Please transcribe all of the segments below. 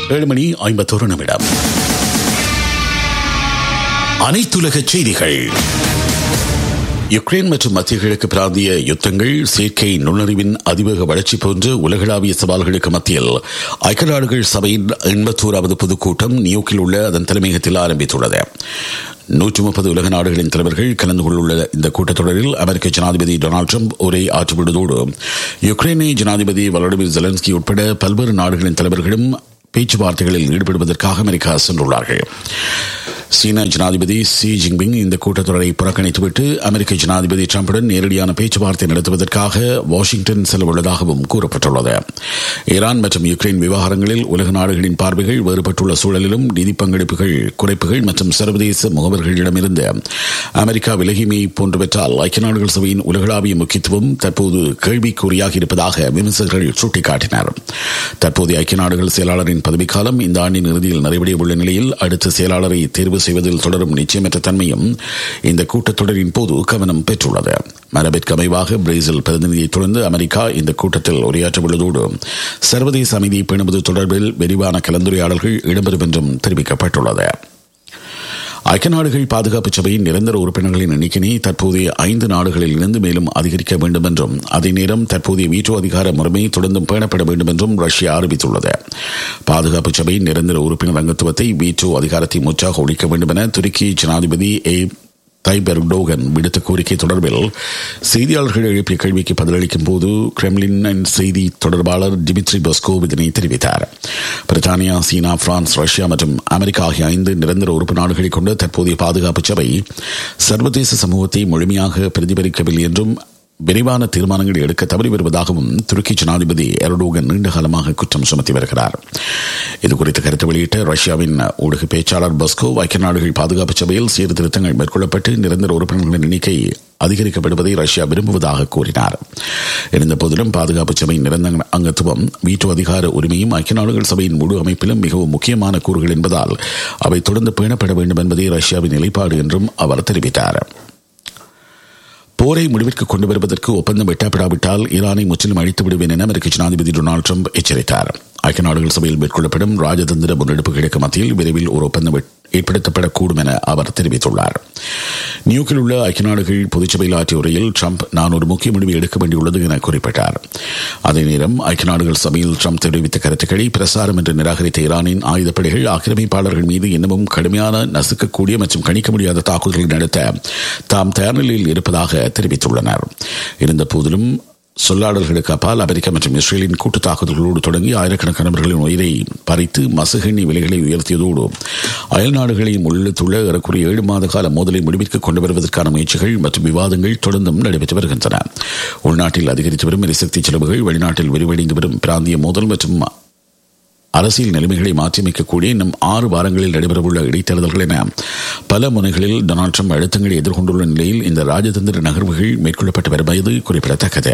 ஏழு மணி ஐம்பத்தோரு நிமிடம் அனைத்துலக செய்திகள் யுக்ரைன் மற்றும் மத்திய கிழக்கு பிராந்திய யுத்தங்கள் செயற்கை நுண்ணறிவின் அதிவேக வளர்ச்சி போன்ற உலகளாவிய சவால்களுக்கு மத்தியில் ஐக்கிய நாடுகள் சபையின் எண்பத்தோராவது பொதுக்கூட்டம் நியூக்கில் உள்ள அதன் தலைமையகத்தில் ஆரம்பித்துள்ளது நூற்றி முப்பது உலக நாடுகளின் தலைவர்கள் கலந்து கொண்டுள்ள இந்த கூட்டத்தொடரில் அமெரிக்க ஜனாதிபதி டொனால்டு ட்ரம்ப் உரை ஆற்றிவிடுவதோடு யுக்ரைனை ஜனாதிபதி வலடிமிர் ஜெலன்ஸ்கி உட்பட பல்வேறு நாடுகளின் தலைவர்களும் பேச்சுவார்த்தைகளில் ஈடுபடுவதற்காக அமெரிக்கா சென்றுள்ளார்கள் சீன ஜனாதிபதி சி ஜின்பிங் இந்த கூட்டத்தொடரை புறக்கணித்துவிட்டு அமெரிக்க ஜனாதிபதி டிரம்புடன் நேரடியான பேச்சுவார்த்தை நடத்துவதற்காக வாஷிங்டன் செல்ல உள்ளதாகவும் கூறப்பட்டுள்ளது ஈரான் மற்றும் யுக்ரைன் விவகாரங்களில் உலக நாடுகளின் பார்வைகள் வேறுபட்டுள்ள சூழலிலும் நிதி பங்களிப்புகள் குறைப்புகள் மற்றும் சர்வதேச முகவர்களிடமிருந்து அமெரிக்கா விலகிமை போன்றவற்றால் ஐக்கிய நாடுகள் சபையின் உலகளாவிய முக்கியத்துவம் தற்போது கேள்விக்குறியாக இருப்பதாக விமர்சகர்கள் சுட்டிக்காட்டினர் தற்போதைய ஐக்கிய நாடுகள் செயலாளரின் பதவிக்காலம் இந்த ஆண்டின் இறுதியில் நிறைவடைய உள்ள நிலையில் அடுத்த செயலாளரை தேர்வு செய்வதில் தொடரும் நிச்சயமற்ற தன்மையும் இந்த கூட்டத்தொடரின் போது கவனம் பெற்றுள்ளது மரபிற்கு அமைவாக பிரேசில் பிரதிநிதியை தொடர்ந்து அமெரிக்கா இந்த கூட்டத்தில் உரையாற்றவுள்ளதோடு சர்வதேச அமைதியை பேணுவது தொடர்பில் விரிவான கலந்துரையாடல்கள் இடம்பெறும் என்றும் தெரிவிக்கப்பட்டுள்ளது ஐக்கிய நாடுகள் பாதுகாப்பு சபையின் நிரந்தர உறுப்பினர்களின் எண்ணிக்கையை தற்போதைய ஐந்து நாடுகளில் இருந்து மேலும் அதிகரிக்க வேண்டும் என்றும் அதே நேரம் தற்போதைய வீட்டோ அதிகார முறைமை தொடர்ந்தும் பேணப்பட வேண்டும் என்றும் ரஷ்யா அறிவித்துள்ளது பாதுகாப்பு சபையின் நிரந்தர உறுப்பினர் அங்கத்துவத்தை வீட்டோ அதிகாரத்தை முற்றாக ஒழிக்க வேண்டும் என துருக்கி ஜனாதிபதி ஏ தைபர் டோகன் விடுத்த கோரிக்கை தொடர்பில் செய்தியாளர்கள் எழுப்பிய கேள்விக்கு பதிலளிக்கும் போது கிரெம்லின் செய்தி தொடர்பாளர் டிமித்ரி பஸ்கோ இதனை தெரிவித்தார் பிரித்தானியா சீனா பிரான்ஸ் ரஷ்யா மற்றும் அமெரிக்கா ஆகிய ஐந்து நிரந்தர உறுப்பு நாடுகளை கொண்ட தற்போதைய பாதுகாப்பு சபை சர்வதேச சமூகத்தை முழுமையாக பிரதிபலிக்கவில்லை என்றும் விரைவான தீர்மானங்களை எடுக்க தவறி வருவதாகவும் துருக்கி ஜனாதிபதி எரடோகன் நீண்ட காலமாக குற்றம் சுமத்தி வருகிறார் இதுகுறித்து கருத்து வெளியிட்ட ரஷ்யாவின் ஊடக பேச்சாளர் பஸ்கோ ஐக்கிய நாடுகள் பாதுகாப்பு சபையில் சீர்திருத்தங்கள் மேற்கொள்ளப்பட்டு நிரந்தர உறுப்பினர்களின் எண்ணிக்கை அதிகரிக்கப்படுவதை ரஷ்யா விரும்புவதாக கூறினார் இருந்த போதிலும் பாதுகாப்பு சபையின் நிரந்தர அங்கத்துவம் வீட்டு அதிகார உரிமையும் ஐக்கிய நாடுகள் சபையின் முழு அமைப்பிலும் மிகவும் முக்கியமான கூறுகள் என்பதால் அவை தொடர்ந்து பேணப்பட வேண்டும் என்பதே ரஷ்யாவின் நிலைப்பாடு என்றும் அவர் தெரிவித்தார் போரை முடிவிற்கு கொண்டு வருவதற்கு ஒப்பந்தம் எட்டப்படாவிட்டால் ஈரானை முற்றிலும் அழித்து விடுவேன் என அமெரிக்க ஜனாதிபதி டொனால்டு ட்ரம்ப் எச்சரித்தார் ஐக்கிய நாடுகள் சபையில் மேற்கொள்ளப்படும் ராஜதந்திர முன்னெடுப்புகளுக்கு மத்தியில் விரைவில் ஒரு ஒப்பந்தம் ஏற்படுத்தப்படக்கூடும் என அவர் தெரிவித்துள்ளார் நியூக்கில் உள்ள ஐக்கிய நாடுகள் பொதுச்சபையில் ஆற்றிய உரையில் ட்ரம்ப் நான் ஒரு முக்கிய முடிவை எடுக்க வேண்டியுள்ளது என குறிப்பிட்டார் அதே நேரம் ஐக்கிய நாடுகள் சபையில் ட்ரம்ப் தெரிவித்த கருத்துக்களை பிரசாரம் என்று நிராகரித்த ஈரானின் ஆயுதப்படைகள் ஆக்கிரமிப்பாளர்கள் மீது இன்னமும் கடுமையான நசுக்கக்கூடிய மற்றும் கணிக்க முடியாத தாக்குதல்கள் நடத்த தாம் தயார் நிலையில் இருப்பதாக தெரிவித்துள்ளனர் இருந்த போதிலும் சொல்லாடல்களுக்கு அப்பால் அமெரிக்கா மற்றும் இஸ்ரேலின் கூட்டு தாக்குதல்களோடு தொடங்கி ஆயிரக்கணக்கானவர்களின் உயிரை பறித்து மசுகெண்ணி விலைகளை உயர்த்தியதோடு அயல் நாடுகளை முள்ளெடுத்துள்ள ஏறக்குறைய ஏழு மாத கால மோதலை முடிவிற்கு கொண்டு வருவதற்கான முயற்சிகள் மற்றும் விவாதங்கள் தொடர்ந்தும் நடைபெற்று வருகின்றன உள்நாட்டில் அதிகரித்து வரும் எரிசக்தி செலவுகள் வெளிநாட்டில் விரிவடைந்து வரும் பிராந்திய மோதல் மற்றும் அரசியல் நிலைமைகளை மாற்றியமைக்கக்கூடிய இன்னும் ஆறு வாரங்களில் நடைபெறவுள்ள இடைத்தேர்தல்கள் என பல முனைகளில் டொனால்டு ட்ரம்ப் அழுத்தங்களை எதிர்கொண்டுள்ள நிலையில் இந்த ராஜதந்திர நகர்வுகள் மேற்கொள்ளப்பட்டு வருவது குறிப்பிடத்தக்கது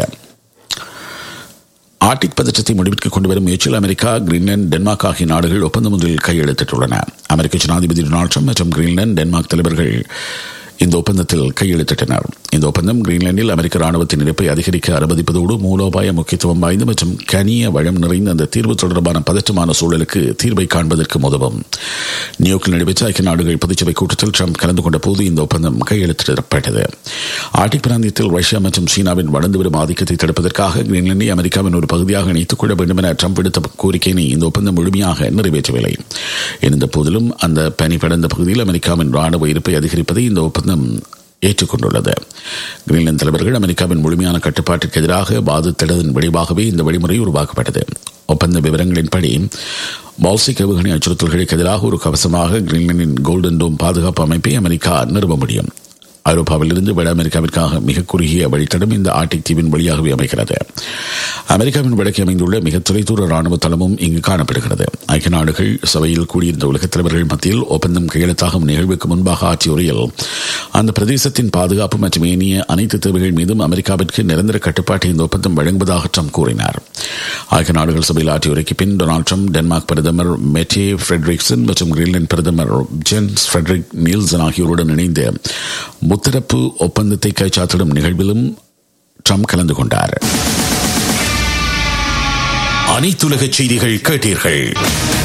ஆர்டிக் பதற்றத்தை முடிவிற்கு கொண்டு வரும் முயற்சியில் அமெரிக்கா கிரீன்லாந்து டென்மார்க் ஆகிய நாடுகள் ஒப்பந்தம் ஒன்றில் கையெழுத்திட்டுள்ளன அமெரிக்க ஜனாதிபதி டொனால்டு ட்ரம்ப் மற்றும் கிரீன்லாந்து டென்மார்க் தலைவர்கள் இந்த ஒப்பந்தத்தில் கையெழுத்திட்டனர் இந்த ஒப்பந்தம் கிரீன்லாந்தில் அமெரிக்க ராணுவத்தின் இருப்பை அதிகரிக்க அனுமதிப்பதோடு மூலோபாய முக்கியத்துவம் வாய்ந்த மற்றும் கனிய வளம் நிறைந்த அந்த தீர்வு தொடர்பான பதற்றமான சூழலுக்கு தீர்வை காண்பதற்கு உதவும் நியூயோர்க்கில் நடைபெற்ற ஐக்கிய நாடுகள் பொதுச்சபை கூட்டத்தில் ட்ரம்ப் கலந்து கொண்ட போது இந்த ஒப்பந்தம் கையெழுத்திடப்பட்டது ஆர்டிக் பிராந்தியத்தில் ரஷ்யா மற்றும் சீனாவின் வளர்ந்து வரும் ஆதிக்கத்தை தடுப்பதற்காக கிரீன்லாந்தை அமெரிக்காவின் ஒரு பகுதியாக இணைத்துக் கொள்ள வேண்டும் என ட்ரம்ப் விடுத்த கோரிக்கையினை இந்த ஒப்பந்தம் முழுமையாக நிறைவேற்றவில்லை இருந்த போதிலும் அந்த பனி படர்ந்த பகுதியில் அமெரிக்காவின் ராணுவ இருப்பை அதிகரிப்பதை இந்த ஒப்பந்தம் ஏற்றுக்கொண்டுள்ளது கிரீன்லாந்து தலைவர்கள் அமெரிக்காவின் முழுமையான கட்டுப்பாட்டிற்கு எதிராக வாதித்ததன் விளைவாகவே இந்த வழிமுறை உருவாக்கப்பட்டது ஒப்பந்த விவரங்களின்படி பால்சிக் ஏவுகணை அச்சுறுத்தல்களுக்கு எதிராக ஒரு கவசமாக கிரீன்லாந்தின் கோல்டன் டோம் பாதுகாப்பு அமைப்பை அமெரிக்கா நிறுவ முடியும் ஐரோப்பாவிலிருந்து வட அமெரிக்காவிற்காக மிக குறுகிய வழித்தடம் இந்த ஆர்டிக் தீவின் வழியாகவே அமைகிறது அமெரிக்காவின் வடக்கே அமைந்துள்ள மிக தொலைதூர ராணுவ தளமும் இங்கு காணப்படுகிறது ஐக்கிய நாடுகள் சபையில் கூடியிருந்த உலகத் தலைவர்கள் மத்தியில் ஒப்பந்தம் கையெழுத்தாகும் நிகழ்வுக்கு முன்பாக ஆற்றிய உரையில் அந்த பிரதேசத்தின் பாதுகாப்பு மற்றும் ஏனைய அனைத்து தேவைகள் மீதும் அமெரிக்காவிற்கு நிரந்தர கட்டுப்பாட்டை இந்த ஒப்பந்தம் வழங்குவதாக ட்ரம்ப் கூறினார் ஐக்கிய நாடுகள் சபையில் ஆற்றிய உரைக்கு பின் டொனால்டு ட்ரம்ப் டென்மார்க் பிரதமர் மெட்டே ஃபிரெட்ரிக்சன் மற்றும் கிரீன்லாந்து பிரதமர் ஜென்ஸ் ஃபிரெட்ரிக் நீல்சன் ஆகியோருடன் இணைந்து முத்தரப்பு ஒப்பந்தத்தை கைச்சாத்திடும் நிகழ்விலும் ட்ரம்ப் கலந்து கொண்டார் அனைத்துலக செய்திகள் கேட்டீர்கள்